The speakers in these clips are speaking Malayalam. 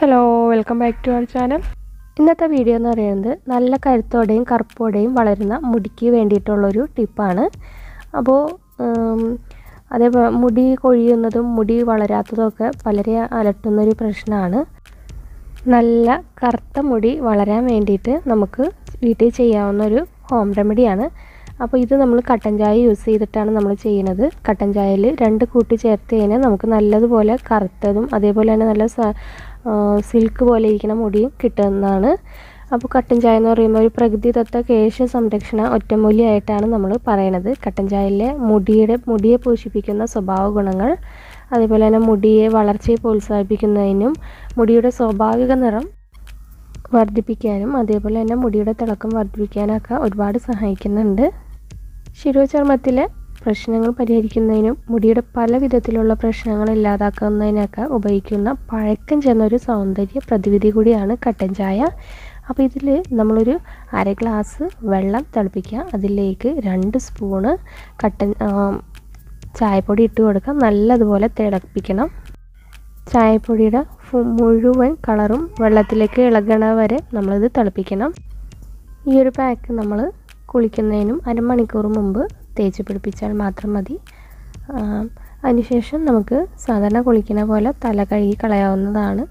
hello welcome back to our channel ഇന്നത്തെ വീഡിയോ എന്ന് പറയുന്നത് നല്ല കരുത്തോടെയും കറുപ്പോടെയും വളരുന്ന മുടിക്ക് വേണ്ടിയിട്ടുള്ളൊരു ടിപ്പാണ് അപ്പോൾ അതേപോലെ മുടി കൊഴിയുന്നതും മുടി വളരാത്തതും ഒക്കെ പലരെ അലട്ടുന്നൊരു പ്രശ്നമാണ് നല്ല കറുത്ത മുടി വളരാൻ വേണ്ടിയിട്ട് നമുക്ക് വീട്ടിൽ ചെയ്യാവുന്ന ഒരു ഹോം റെമഡിയാണ് അപ്പോൾ ഇത് നമ്മൾ കട്ടൻ ചായ യൂസ് ചെയ്തിട്ടാണ് നമ്മൾ ചെയ്യുന്നത് കട്ടൻ ചായയിൽ രണ്ട് കൂട്ടി ചേർത്ത് കഴിഞ്ഞാൽ നമുക്ക് നല്ലതുപോലെ കറുത്തതും അതേപോലെ തന്നെ നല്ല സിൽക്ക് പോലെ ഇരിക്കുന്ന മുടിയും കിട്ടുന്നതാണ് അപ്പോൾ കട്ടൻ ചായ എന്ന് പറയുമ്പോൾ ഒരു പ്രകൃതിദത്ത കേശ സംരക്ഷണ ഒറ്റമൂലിയായിട്ടാണ് നമ്മൾ പറയണത് കട്ടൻ ചായയിലെ മുടിയുടെ മുടിയെ പോഷിപ്പിക്കുന്ന സ്വഭാവ ഗുണങ്ങൾ അതേപോലെ തന്നെ മുടിയെ വളർച്ചയെ പ്രോത്സാഹിപ്പിക്കുന്നതിനും മുടിയുടെ സ്വാഭാവിക നിറം വർദ്ധിപ്പിക്കാനും അതേപോലെ തന്നെ മുടിയുടെ തിളക്കം വർദ്ധിപ്പിക്കാനൊക്കെ ഒരുപാട് സഹായിക്കുന്നുണ്ട് ശിരോചർമ്മത്തിലെ പ്രശ്നങ്ങൾ പരിഹരിക്കുന്നതിനും മുടിയുടെ പല വിധത്തിലുള്ള പ്രശ്നങ്ങൾ ഇല്ലാതാക്കുന്നതിനൊക്കെ ഉപയോഗിക്കുന്ന പഴക്കം ചെന്നൊരു സൗന്ദര്യ പ്രതിവിധി കൂടിയാണ് കട്ടൻ ചായ അപ്പോൾ ഇതിൽ നമ്മളൊരു അര ഗ്ലാസ് വെള്ളം തിളപ്പിക്കുക അതിലേക്ക് രണ്ട് സ്പൂണ് കട്ടൻ ചായപ്പൊടി ഇട്ട് കൊടുക്കുക നല്ലതുപോലെ തിളപ്പിക്കണം ചായപ്പൊടിയുടെ മുഴുവൻ കളറും വെള്ളത്തിലേക്ക് ഇളകണ വരെ നമ്മളിത് തിളപ്പിക്കണം ഈ ഒരു പാക്ക് നമ്മൾ കുളിക്കുന്നതിനും അരമണിക്കൂർ മുമ്പ് തേച്ച് പിടിപ്പിച്ചാൽ മാത്രം മതി അതിനുശേഷം നമുക്ക് സാധാരണ കുളിക്കുന്ന പോലെ തല കഴുകി കളയാവുന്നതാണ്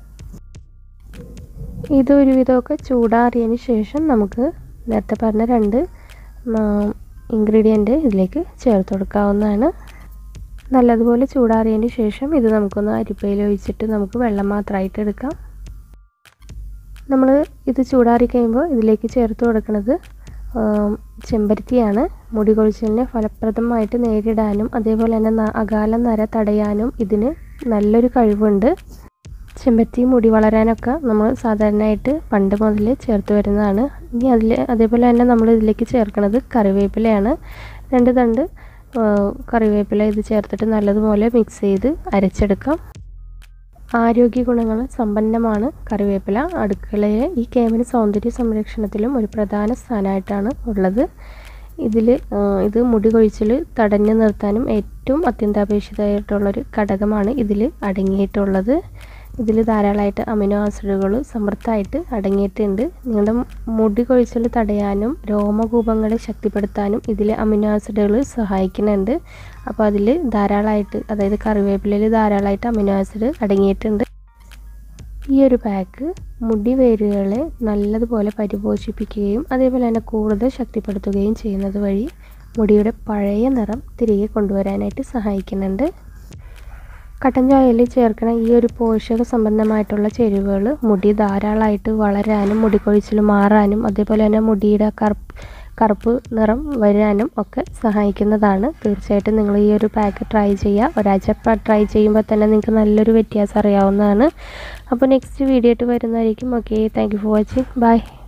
ഇത് ഒരുവിധമൊക്കെ ചൂടാറിയതിന് ശേഷം നമുക്ക് നേരത്തെ പറഞ്ഞ രണ്ട് ഇൻഗ്രീഡിയൻറ്റ് ഇതിലേക്ക് ചേർത്ത് കൊടുക്കാവുന്നതാണ് നല്ലതുപോലെ ചൂടാറിയതിന് ശേഷം ഇത് നമുക്കൊന്ന് അരിപ്പയിൽ ഒഴിച്ചിട്ട് നമുക്ക് വെള്ളം മാത്രമായിട്ട് എടുക്കാം നമ്മൾ ഇത് ചൂടാറി കഴിയുമ്പോൾ ഇതിലേക്ക് ചേർത്ത് കൊടുക്കുന്നത് ചെമ്പരത്തിയാണ് മുടി കൊഴിച്ചിലിനെ ഫലപ്രദമായിട്ട് നേരിടാനും അതേപോലെ തന്നെ അകാല നര തടയാനും ഇതിന് നല്ലൊരു കഴിവുണ്ട് ചെമ്പരത്തി മുടി വളരാനൊക്കെ നമ്മൾ സാധാരണയായിട്ട് പണ്ട് മുതൽ ചേർത്ത് വരുന്നതാണ് ഇനി അതിൽ അതേപോലെ തന്നെ നമ്മൾ ഇതിലേക്ക് ചേർക്കുന്നത് കറിവേപ്പിലയാണ് രണ്ട് തണ്ട് കറിവേപ്പില ഇത് ചേർത്തിട്ട് നല്ലതുപോലെ മിക്സ് ചെയ്ത് അരച്ചെടുക്കാം ആരോഗ്യ ഗുണങ്ങൾ സമ്പന്നമാണ് കറിവേപ്പില അടുക്കളയിലെ ഈ കേവന സൗന്ദര്യ സംരക്ഷണത്തിലും ഒരു പ്രധാന സ്ഥാനമായിട്ടാണ് ഉള്ളത് ഇതിൽ ഇത് മുടി കൊഴിച്ചിൽ തടഞ്ഞു നിർത്താനും ഏറ്റവും അത്യന്താപേക്ഷിതമായിട്ടുള്ളൊരു ഘടകമാണ് ഇതിൽ അടങ്ങിയിട്ടുള്ളത് ഇതിൽ ധാരാളമായിട്ട് അമിനോ ആസിഡുകൾ സമൃദ്ധമായിട്ട് അടങ്ങിയിട്ടുണ്ട് നിങ്ങളുടെ മുടി കൊഴിച്ചിൽ തടയാനും രോമകൂപങ്ങളെ ശക്തിപ്പെടുത്താനും ഇതിൽ അമിനോ ആസിഡുകൾ സഹായിക്കുന്നുണ്ട് അപ്പോൾ അതിൽ ധാരാളമായിട്ട് അതായത് കറിവേപ്പിലയിൽ ധാരാളമായിട്ട് അമിനോ ആസിഡ് അടങ്ങിയിട്ടുണ്ട് ഈ ഒരു പാക്ക് മുടി വേരുകളെ നല്ലതുപോലെ പരിപോഷിപ്പിക്കുകയും അതേപോലെ തന്നെ കൂടുതൽ ശക്തിപ്പെടുത്തുകയും ചെയ്യുന്നത് വഴി മുടിയുടെ പഴയ നിറം തിരികെ കൊണ്ടുവരാനായിട്ട് സഹായിക്കുന്നുണ്ട് കട്ടൻ ചായയിൽ ചേർക്കണ ഈ ഒരു പോഷക സംബന്ധമായിട്ടുള്ള ചേരുവകൾ മുടി ധാരാളമായിട്ട് വളരാനും മുടി കൊഴിച്ചിൽ മാറാനും അതേപോലെ തന്നെ മുടിയുടെ കറുപ്പ് കറുപ്പ് നിറം വരാനും ഒക്കെ സഹായിക്കുന്നതാണ് തീർച്ചയായിട്ടും നിങ്ങൾ ഈ ഒരു പാക്ക് ട്രൈ ചെയ്യുക ഒരാഴ്ച ട്രൈ ചെയ്യുമ്പോൾ തന്നെ നിങ്ങൾക്ക് നല്ലൊരു വ്യത്യാസം അറിയാവുന്നതാണ് അപ്പോൾ നെക്സ്റ്റ് വീഡിയോ ആയിട്ട് വരുന്നതായിരിക്കും okay thank you for watching by